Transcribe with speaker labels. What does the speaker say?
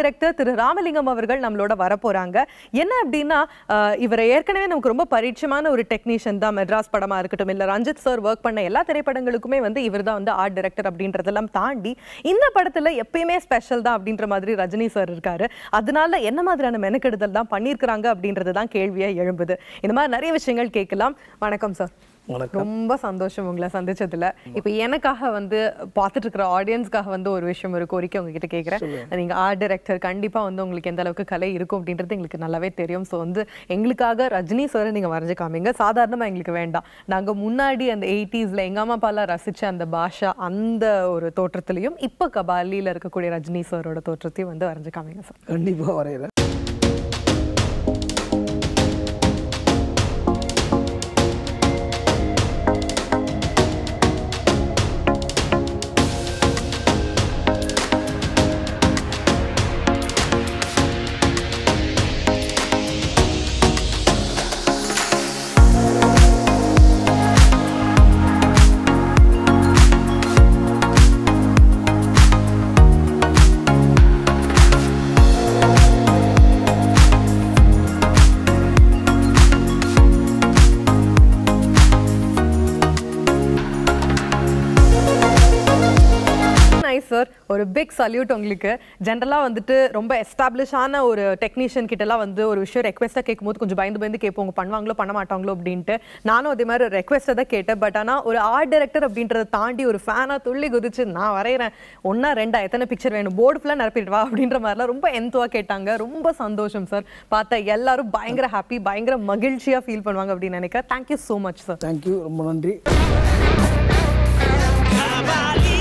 Speaker 1: Director திரு ராமலிங்கம் அவர்கள் நம்மளோட வரப்போறாங்க என்ன அப்படின்னா அஹ், இவரை ஏற்கனவே நமக்கு ரொம்ப பரிச்சயமான ஒரு டெக்னீஷியன் தான் மெட்ராஸ் படமா இருக்கட்டும் இல்ல ரஞ்சித் சார் ஒர்க் பண்ண எல்லா திரைப்படங்களுக்குமே வந்து இவர் தான் வந்து ஆர்ட் டைரக்டர் அப்படின்றதெல்லாம் தாண்டி இந்த படத்துல எப்பயுமே ஸ்பெஷல் தான் அப்படின்ற மாதிரி ரஜினி சார் இருக்காரு அதனால என்ன மாதிரியான மெனக்கெடுதல் தான் பண்ணியிருக்கிறாங்க அப்படின்றது தான் கேள்வியா எழும்புது இந்த மாதிரி நிறைய விஷயங்கள் கேட்கலாம் வணக்கம் சார்
Speaker 2: வணக்கம்.
Speaker 1: ரொம்ப சந்தோஷம் உங்களை சந்திச்சதுல இப்போ எனக்காக வந்து பார்த்துட்டு இருக்கிற ஆடியன்ஸ்க்காக வந்து ஒரு விஷயம் ஒரு கோரிக்கை உங்ககிட்ட கேட்குறேன் நீங்க ஆர்ட் டைரக்டர் கண்டிப்பா வந்து உங்களுக்கு எந்த அளவுக்கு கலை இருக்கும் அப்படின்றது எங்களுக்கு நல்லாவே தெரியும் ஸோ வந்து எங்களுக்காக ரஜினி சாரை நீங்க வரைஞ்சு காமிங்க சாதாரணமா எங்களுக்கு வேண்டாம் நாங்க முன்னாடி அந்த எயிட்டிஸ்ல எங்க அம்மா அப்பாலாம் ரசிச்ச அந்த பாஷா அந்த ஒரு தோற்றத்திலையும் இப்போ கபாலியில இருக்கக்கூடிய ரஜினி சாரோட தோற்றத்தையும் வந்து வரைஞ்சு காமிங்க சார்
Speaker 2: கண்டிப்பாக வரைகிறேன்
Speaker 1: நைஸ் சார் ஒரு பிக் சல்யூட் உங்களுக்கு ஜென்ரலாக வந்துட்டு ரொம்ப எஸ்டாப்ளிஷான ஒரு டெக்னீஷியன் கிட்டலாம் வந்து ஒரு விஷயம் ரெக்வெஸ்ட்டாக கேட்கும்போது கொஞ்சம் பயந்து பயந்து கேட்போங்க பண்ணுவாங்களோ பண்ண மாட்டாங்களோ அப்படின்ட்டு நானும் அதே மாதிரி ஒரு ரெக்வெஸ்ட்டை தான் கேட்டேன் பட் ஆனால் ஒரு ஆர்ட் டைரக்டர் அப்படின்றத தாண்டி ஒரு ஃபேனாக துள்ளி குதிச்சு நான் வரைகிறேன் ஒன்றா ரெண்டா எத்தனை பிக்சர் வேணும் போர்டு ஃபுல்லாக நிரப்பிட்டு வா அப்படின்ற மாதிரிலாம் ரொம்ப எந்துவாக கேட்டாங்க ரொம்ப சந்தோஷம் சார் பார்த்தா எல்லாரும் பயங்கர ஹாப்பி பயங்கர மகிழ்ச்சியாக ஃபீல் பண்ணுவாங்க அப்படின்னு நினைக்கிறேன் thank you so much sir
Speaker 2: thank you ரொம்ப நன்றி
Speaker 3: Cavalli